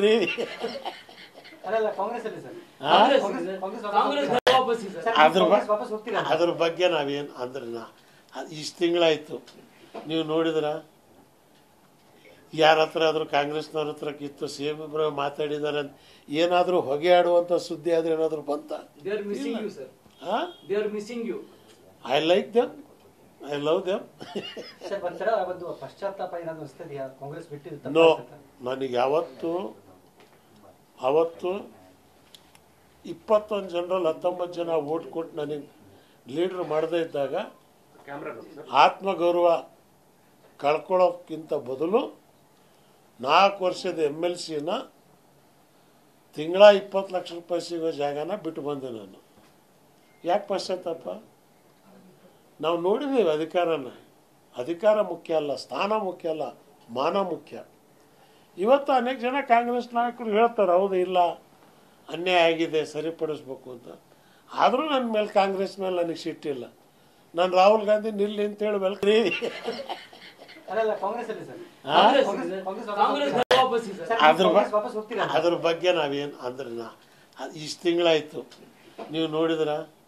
ಅಲ್ಲಲ್ಲ ಕಾಂಗ್ರೆಸ್ ಅಲ್ಲಿ ಸರ್ ಆ? ಕಾಂಗ್ರೆಸ್ ಕಾಂಗ್ರೆಸ್ ಕಾಂಗ್ರೆಸ್ ವಾಪಸ್ ಇದೆ ಸರ್. ಸರ್, ಅದ್ರ ಕಾಂಗ್ರೆಸ್ ಬ- ವಾಪಸ್ ಹೋಗ್ತೀರಾ ಅಂತ? ಅದ್ರ ಬಗ್ಗೆ ನಾವೇನು ಅಂದ್ರೆ ನಾ ಅದ್ ಇಷ್ಟು ತಿಂಗಳಾಯ್ತು ನೀವು ನೋಡಿದ್ರ ಯಾರ ಹತ್ರ ಆದ್ರೂ ಕಾಂಗ್ರೆಸ್ನವ್ರ ಹತ್ರ ಕಿತ್ತು ಸೇಮ್ ಇಬ್ರು ಮಾತಾಡಿದಾರೆ ಅಂತ ಏನಾದ್ರೂ ಹೊಗೆ ಆಡುವಂತ ಸುದ್ದಿ ಆದ್ರೆ ಏನಾದ್ರೂ ಬಂತ They are missing you, sir. They are missing you. I like them I love them sir ಒಂಥರ ಒಂದು ಪಶ್ಚಾತ್ತಾಪ ಏನಾದ್ರು ಅನಿಸ್ತದೆಯಾ ಕಾಂಗ್ರೆಸ್ ಬಿಟ್ಟಿದ್ದು ನೋ ತಪ್ಪಾಯ್ತು ಅಂತ? ನನಗೆ ಯಾವತ್ತು ಅವತ್ತು ಇಪ್ಪತ್ತೊಂದು ಜನರಲ್ಲಿ ಹತ್ತೊಂಬತ್ತು ಜನ ಓಟ್ ಕೊಟ್ಟು ನನಗೆ ಲೀಡ್ರ್ ಮಾಡದೇ ಇದ್ದಾಗ ಆತ್ಮಗೌರವ ಕಳ್ಕೊಳ್ಳೋಕ್ಕಿಂತ ಬದಲು ನಾಲ್ಕು ವರ್ಷದ ಎಮ್ ಎಲ್ ಸಿನ ತಿಂಗಳ ಇಪ್ಪತ್ತು ಲಕ್ಷ ರೂಪಾಯಿ ಸಿಗೋ ಜಾಗನ ಬಿಟ್ಟು ಬಂದೆ ನಾನು ಯಾಕೆ ಪಶ್ಚಾತ್ತಾಪ ನಾವು ನೋಡಿದ್ದೀವಿ ಅಧಿಕಾರನ ಅಧಿಕಾರ ಮುಖ್ಯ ಅಲ್ಲ ಸ್ಥಾನ ಮುಖ್ಯ ಅಲ್ಲ ಮಾನ ಮುಖ್ಯ ಇವತ್ತು ಅನೇಕ ಜನ ಕಾಂಗ್ರೆಸ್ ನಾಯಕರು ಹೇಳ್ತಾರೆ ಹೌದು ಇಲ್ಲ ಅನ್ಯಾಯ ಆಗಿದೆ ಸರಿಪಡಿಸ್ಬೇಕು ಅಂತ ಆದರೂ ನನ್ನ ಮೇಲೆ ಕಾಂಗ್ರೆಸ್ ಮೇಲೆ ನನಗೆ ಸಿಟ್ಟಿಲ್ಲ ನಾನು ರಾಹುಲ್ ಗಾಂಧಿ ನಿಲ್ಲಿ ಅಂತ ಹೇಳಿ ಬೆಲ್ಕ್ರಿ ಅಲ್ಲಲ್ಲ ಕಾಂಗ್ರೆಸ್ ಅಲ್ಲಿ ಸರ್ ಆ? ಕಾಂಗ್ರೆಸ್ ಕಾಂಗ್ರೆಸ್- ಇದೆ. ಕಾಂಗ್ರೆಸ್ ಕಾಂಗ್ರೆಸ್ ವಾಪಸ್ ವಾಪಸ್ ಇದೆ ಸರ್. ಸರ್, ಅದ್ರ ಬ- ಕಾಂಗ್ರೆಸ್ ವಾಪಸ್ ಹೋಗ್ತೀರಾ ಅಂತ? ಅದ್ರ ಬಗ್ಗೆ ನಾವೇನು ಅಂದ್ರೆ ನಾ ಇಷ್ಟು ತಿಂಗಳಾಯ್ತು ನೀವು ನೋಡಿದ್ರ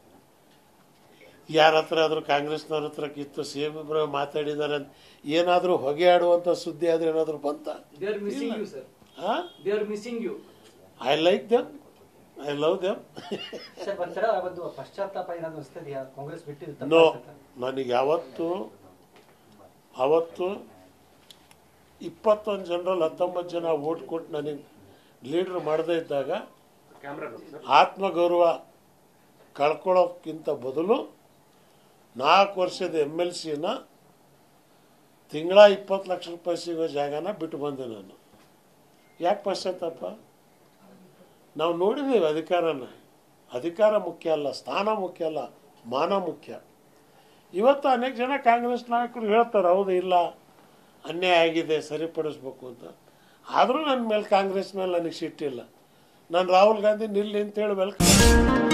ಯಾರ ಹತ್ರ ಆದ್ರೂ ಕಾಂಗ್ರೆಸ್ನವ್ರ ಹತ್ರ ಕಿತ್ತು ಸೇಮ್ ಇಬ್ರು ಮಾತಾಡಿದಾರೆ ಅಂತ ಏನಾದ್ರೂ ಹೊಗೆ ಆಡುವಂತ ಸುದ್ದಿ ಆದ್ರೆ ಏನಾದ್ರೂ ಬಂತ They are missing you, sir. They are missing you. I like them I love them sir ಒಂಥರ ಒಂದು ಪಶ್ಚಾತ್ತಾಪ ಏನಾದ್ರು ಅನಿಸ್ತದೆಯಾ ಕಾಂಗ್ರೆಸ್ ಬಿಟ್ಟಿದ್ದು ನೋ ತಪ್ಪಾಯ್ತು ಅಂತ? ನನಗೆ ಯಾವತ್ತು ಅವತ್ತು ಇಪ್ಪತ್ತೊಂದು ಜನರಲ್ಲಿ ಹತ್ತೊಂಬತ್ತು ಜನ ಓಟ್ ಕೊಟ್ಟು ನನಗೆ ಲೀಡ್ರ್ ಮಾಡದೇ ಇದ್ದಾಗ ಆತ್ಮಗೌರವ ಕಳ್ಕೊಳ್ಳೋಕ್ಕಿಂತ ಬದಲು ನಾಲ್ಕು ವರ್ಷದ ಎಮ್ ಎಲ್ ಸಿನ ತಿಂಗಳ ಇಪ್ಪತ್ತು ಲಕ್ಷ ರೂಪಾಯಿ ಸಿಗೋ ಜಾಗನ ಬಿಟ್ಟು ಬಂದೆ ನಾನು ಯಾಕೆ ಪಶ್ಚಾತ್ತಾಪ ನಾವು ನೋಡಿದ್ದೀವಿ ಅಧಿಕಾರನ ಅಧಿಕಾರ ಮುಖ್ಯ ಅಲ್ಲ ಸ್ಥಾನ ಮುಖ್ಯ ಅಲ್ಲ ಮಾನ ಮುಖ್ಯ ಇವತ್ತು ಅನೇಕ ಜನ ಕಾಂಗ್ರೆಸ್ ನಾಯಕರು ಹೇಳ್ತಾರೆ ಹೌದು ಇಲ್ಲ ಅನ್ಯಾಯ ಆಗಿದೆ ಸರಿಪಡಿಸ್ಬೇಕು ಅಂತ ಆದರೂ ನನ್ನ ಮೇಲೆ ಕಾಂಗ್ರೆಸ್ ಮೇಲೆ ನನಗೆ ಸಿಟ್ಟಿಲ್ಲ ನಾನು ರಾಹುಲ್ ಗಾಂಧಿ ನಿಲ್ಲಿ ಅಂತ ಹೇಳಿ ಬೆಲ್ಕ